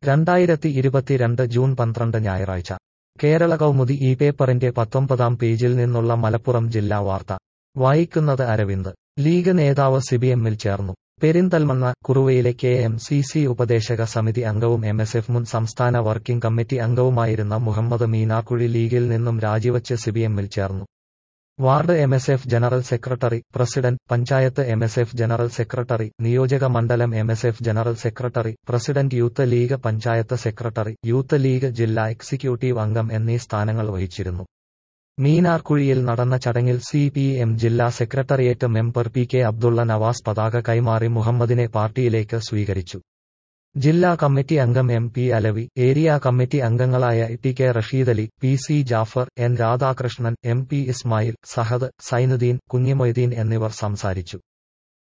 രണ്ടായിരത്തി ഇരുപത്തിരണ്ട് ജൂൺ പന്ത്രണ്ട് ഞായറാഴ്ച കേരള കൗമുദി ഈ പേപ്പറിന്റെ പത്തൊമ്പതാം പേജിൽ നിന്നുള്ള മലപ്പുറം ജില്ലാ വാർത്ത വായിക്കുന്നത് അരവിന്ദ് ലീഗ് നേതാവ് സിബിഎമ്മിൽ ചേർന്നു പെരിന്തൽമണ്ണ കുറുവയിലെ കെ എം സി സി ഉപദേശക സമിതി അംഗവും എം എസ് എഫ് മുൻ സംസ്ഥാന വർക്കിംഗ് കമ്മിറ്റി അംഗവുമായിരുന്ന മുഹമ്മദ് മീനാക്കുഴി ലീഗിൽ നിന്നും രാജിവച്ച് സിബിഎമ്മിൽ ചേർന്നു ward M S F general secretary president panchayat M S F general secretary നിയോജക മണ്ഡലം M S F general secretary president youth league panchayat secretary youth league ജില്ലാ എക്സിക്യൂട്ടീവ് അംഗം എന്നീ സ്ഥാനങ്ങൾ വഹിച്ചിരുന്നു മീനാർക്കുഴിയിൽ നടന്ന ചടങ്ങിൽ സി പി എം ജില്ലാ secretariat member P K Abdulla Navas പതാക കൈമാറി മുഹമ്മദിനെ പാർട്ടിയിലേക്ക് സ്വീകരിച്ചു ജില്ലാ കമ്മിറ്റി അംഗം M P Alavi area committee അംഗങ്ങളായ T K Rasheedali P C Jafar N Radhakrishnan M P Ismail Sahad Sainudheen Kunhimoideen എന്നിവർ സംസാരിച്ചു